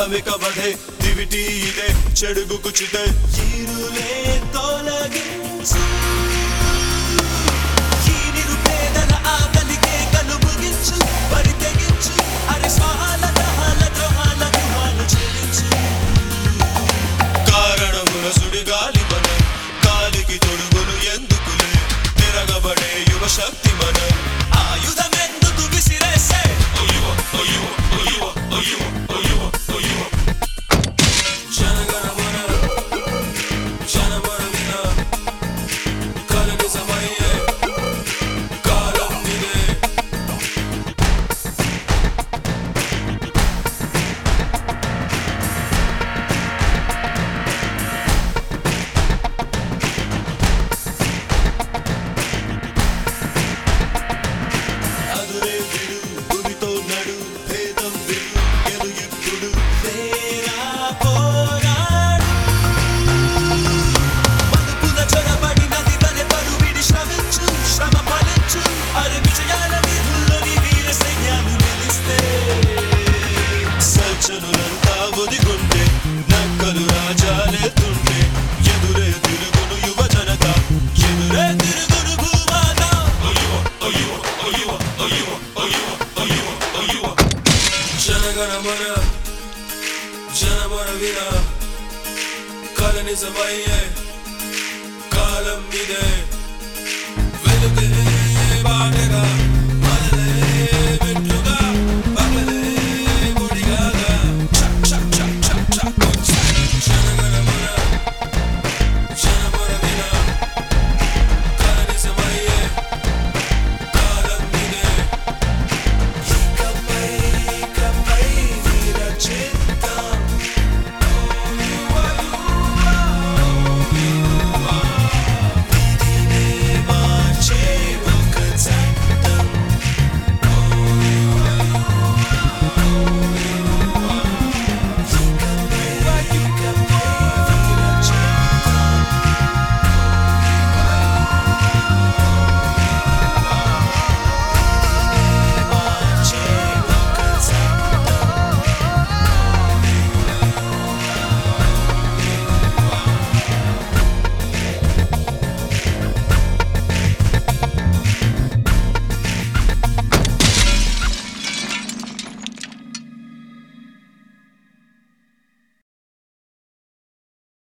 కామిక వధే దివిటి ఇదే చెడుగు కుచితే ఈరులే తొలగించు ఈ నిరుపేదల ఆకలికే కలు ముగించు బరి తెగించు అరి స్వాహాల గ్రహాల ద్రోహాల వ్యూహాలు చెల్లించు కారణముల సుడిగాలి మనం కాలికి తొడుగులు ఎందుకులే తిరగబడే యువ శక్తి మనం ఆయుధమెందుకు విసిరేసే జనగణమన జనమరమిన కలని సమయే కాలం ఇదే అదురే విడు గురితో నడు భేదం విడు ఎలు ఇప్పుడు తేరా పోరాడు మలుపుల చొరబడి నది వలె పరువిడి శ్రమించు శ్రమ ఫలించు అరి విజయాల వీధుల్లోని వీర సైన్యాలు నిలిస్తే సజ్జనులంతా ఒదిగుంటే నక్కలు రాజాలెత్తుంటే ఎదురే తిరుగును యువ జనత ఎదురే తిరుగును భూమాత జనగణమన జనమర విన కల నిజమయ్యే